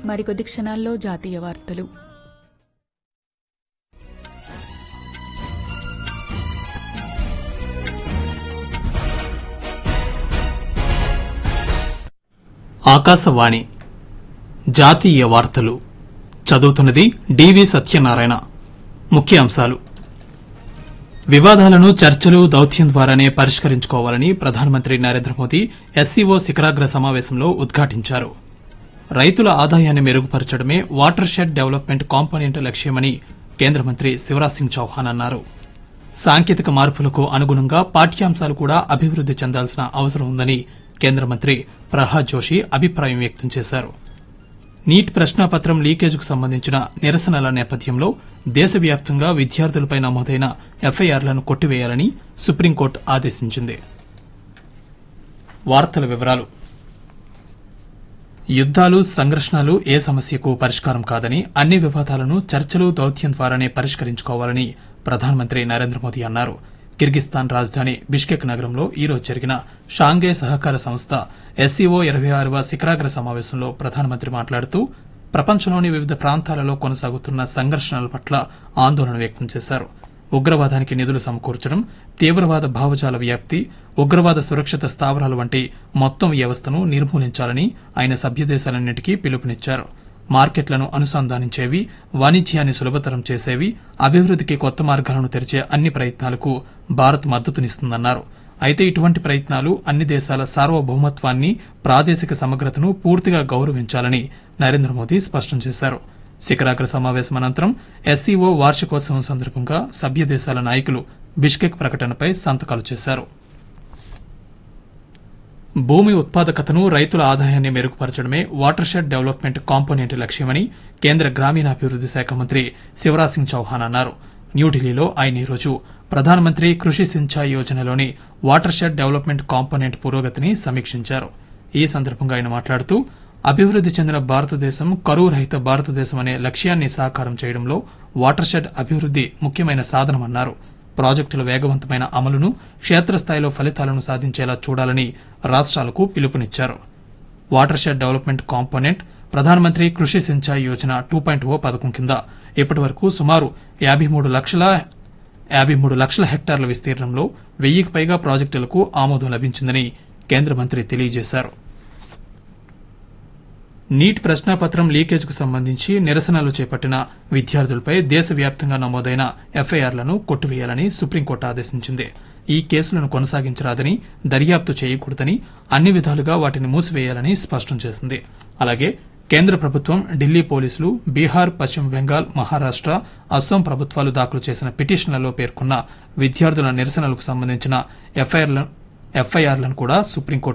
మరికొద్ది క్షణాల్లో జాతీయ వార్తలు ఆకాశవాణి జాతీయ వార్తలు చదువుతున్నది డివి సత్యనారాయణ ముఖ్య అంశాలు వివాదాలను చర్చలు దౌత్యం ద్వారానే పరిష్కరించుకోవాలని ప్రధానమంత్రి నరేంద్ర మోదీ ఎస్సీఓ శిఖరాగ్ర సమావేశంలో ఉద్ఘాటించారు రైతుల ఆదాయాన్ని మెరుగుపరచడమే వాటర్ షెడ్ డెవలప్మెంట్ కాంపోనెంట్ లక్ష్యమని కేంద్ర మంత్రి శివరాజ్ సింగ్ చౌహాన్ అన్నారు సాంకేతిక మార్పులకు అనుగుణంగా పాఠ్యాంశాలు కూడా అభివృద్ది చెందాల్సిన అవసరం ఉందని కేంద్ర మంత్రి ప్రహ్లాద్ జోషి అభిప్రాయం వ్యక్తం చేశారు నీట్ ప్రశ్నాపత్రం లీకేజ్కు సంబంధించిన నిరసనల నేపథ్యంలో దేశవ్యాప్తంగా విద్యార్థులపై నమోదైన ఎఫ్ఐఆర్లను కొట్టివేయాలని సుప్రీంకోర్టు ఆదేశించింది వార్తల వివరాలు యుద్దాలు సంఘర్షణలు ఏ సమస్యకు పరిష్కారం కాదని అన్ని వివాదాలను చర్చలు దౌత్యం ద్వారానే పరిష్కరించుకోవాలని ప్రధానమంత్రి నరేంద్ర మోదీ అన్నారు కిర్గిస్తాన్ రాజధాని బిష్కెక్ నగరంలో ఈరోజు జరిగిన షాంఘై సహకార సంస్థ ఎస్సీఓ ఇరవై ఆరవ శిఖరాగ్ర సమావేశంలో ప్రధానమంత్రి మాట్లాడుతూ ప్రపంచంలోని వివిధ ప్రాంతాలలో కొనసాగుతున్న సంఘర్షణల పట్ల ఆందోళన వ్యక్తం చేశారు ఉగ్రవాదానికి నిధులు సమకూర్చడం తీవ్రవాద భావజాల వ్యాప్తి ఉగ్రవాద సురక్షిత స్థావరాలు వంటి మొత్తం వ్యవస్థను నిర్మూలించాలని ఆయన సభ్యదేశాలన్నింటికీ పిలుపునిచ్చారు మార్కెట్లను అనుసంధానించేవి వాణిజ్యాన్ని సులభతరం చేసేవి అభివృద్దికి కొత్త మార్గాలను తెరిచే అన్ని ప్రయత్నాలకు భారత్ మద్దతునిస్తుందన్నారు అయితే ఇటువంటి ప్రయత్నాలు అన్ని దేశాల సార్వభౌమత్వాన్ని ప్రాదేశిక సమగ్రతను పూర్తిగా గౌరవించాలని నరేంద్ర మోదీ స్పష్టం చేశారు శిఖరాగ్ర సమావేశం అనంతరం ఎస్సీఓ వార్షికోత్సవం సందర్భంగా సభ్య దేశాల నాయకులు బిష్కెక్ ప్రకటనపై సంతకాలు చేశారు భూమి ఉత్పాదకతను రైతుల ఆదాయాన్ని మెరుగుపరచడమే వాటర్ షెడ్ డెవలప్మెంట్ కాంపోనెంట్ లక్ష్యమని కేంద్ర గ్రామీణాభివృద్ది శాఖ మంత్రి శివరాజ్ సింగ్ చౌహాన్ అన్నారు న్యూఢిల్లీలో ఆయన ఈరోజు ప్రధానమంత్రి కృషి సించాయ్ యోజనలోని వాటర్ షెడ్ డెవలప్మెంట్ కాంపోనెంట్ పురోగతిని సమీక్షించారు ఈ సందర్భంగా ఆయన మాట్లాడుతూ అభివృద్ది చెందిన భారతదేశం కరువు రహిత భారతదేశం అనే లక్ష్యాన్ని సాకారం చేయడంలో వాటర్ షెడ్ అభివృద్ది ముఖ్యమైన సాధనమన్నారు ప్రాజెక్టుల వేగవంతమైన అమలును క్షేత్రస్థాయిలో ఫలితాలను సాధించేలా చూడాలని రాష్ట్రాలకు పిలుపునిచ్చారు water watershed development component Pradhan Mantri Krishi Sinchai Yojana two point O పథకం కింద ఇప్పటి వరకు సుమారు యాభై మూడు లక్షల యాభై మూడు లక్షల హెక్టార్ల విస్తీర్ణంలో వెయ్యికి పైగా ప్రాజెక్టులకు ఆమోదం లభించిందని కేంద్ర మంత్రి తెలియజేశారు నీట్ ప్రశ్నాపత్రం లీకేజ్కు సంబంధించి నిరసనలు చేపట్టిన విద్యార్థులపై దేశవ్యాప్తంగా నమోదైన ఎఫ్ఐఆర్లను కొట్టివేయాలని సుప్రీంకోర్టు ఆదేశించింది ఈ కేసులను కొనసాగించరాదని దర్యాప్తు చేయకూడదని అన్ని విధాలుగా వాటిని మూసివేయాలని స్పష్టం చేసింది అలాగే కేంద్ర ప్రభుత్వం ఢిల్లీ పోలీసులు బీహార్ పశ్చిమ బెంగాల్ మహారాష్ట అస్సాం ప్రభుత్వాలు దాఖలు చేసిన పిటిషన్లలో పేర్కొన్న విద్యార్థుల నిరసనలకు సంబంధించిన ఎఫ్ఐఆర్లను కూడా సుప్రీంకోర్టు